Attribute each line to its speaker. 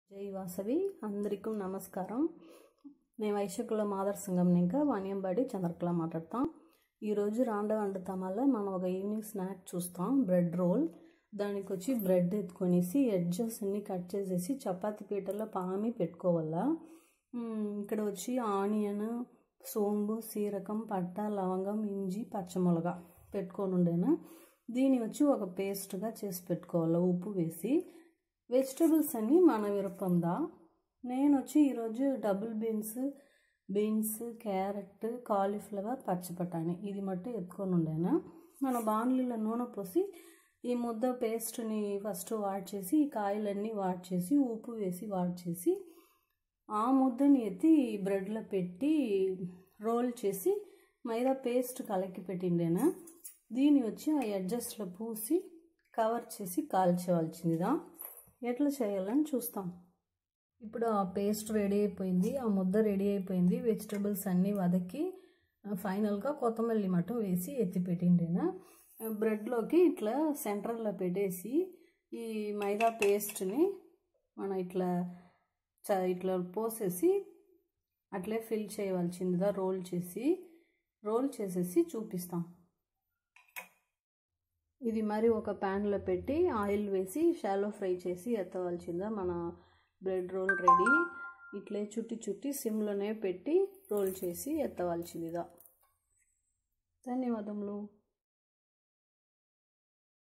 Speaker 1: జై వాసవి అందరికీ నమస్కారం నేను వైశ్యకుల మాదర్ సంఘం ఇంకా వాణ్యంబాడి చంద్రకళ మాట్లాడతాం ఈరోజు రాండ వండుతామల్ల మనం ఒక ఈవినింగ్ స్నాక్ చూస్తాం బ్రెడ్ రోల్ దానికి వచ్చి బ్రెడ్ ఎత్తుకొనేసి ఎడ్జెస్ అన్ని కట్ చేసేసి చపాతీ పీటల్లో పామి పెట్టుకోవాలా మ్, ఇక్కడ వచ్చి ఆనియన్ సోంబు సీరకం పట్ట లవంగం ఇంజి పచ్చమొలగ పెట్టుకొని ఉండేను దీన్ని వచ్చి ఒక పేస్ట్గా చేసి పెట్టుకోవాలి ఉప్పు వేసి వెజిటబుల్స్ అన్ని మన విరపందా నేను వచ్చి ఈరోజు double beans beans carrot cauliflower పచ్చి బఠానీ ఇది మట్టు ఎత్తుకొని ఉండాను మన బాణలీలో నూనె పోసి ఈ ముద్ద పేస్ట్ని ఫస్ట్ వాడ్ చేసి ఈ కాయలన్నీ వాడ్ చేసి ఉప్పు వేసి వాడ్ చేసి ఆ ముద్దని ఎత్తి బ్రెడ్లో పెట్టి రోల్ చేసి మైదా పేస్ట్ కలకి పెట్టిండేనా దీన్ని వచ్చి ఆ ఎడ్జస్ట్లో పూసి కవర్ చేసి కాల్చేవాల్సిందిదా ఎట్లా చేయాలని చూస్తాం ఇప్పుడు ఆ పేస్ట్ రెడీ అయిపోయింది ఆ ముద్ద రెడీ అయిపోయింది వెజిటబుల్స్ అన్నీ వదకి ఫైనల్గా కొత్తమల్లి మటం వేసి ఎత్తి పెట్టిండేనా బ్రెడ్లోకి ఇట్లా సెంటర్లో పెట్టేసి ఈ మైదా పేస్ట్ని మనం ఇట్లా చ ఇట్లా పోసేసి అట్లే ఫిల్ చేయవలసిందిగా రోల్ చేసి రోల్ చేసేసి చూపిస్తాం ఇది మరి ఒక ప్యాన్లో పెట్టి ఆయిల్ వేసి షాలో ఫ్రై చేసి ఎత్తవలసిందా మన బ్రెడ్ రోల్ రెడీ ఇట్లే చుట్టి చుట్టి సిమ్లోనే పెట్టి రోల్ చేసి ఎత్తవలసిందిగా ధన్యవాదములు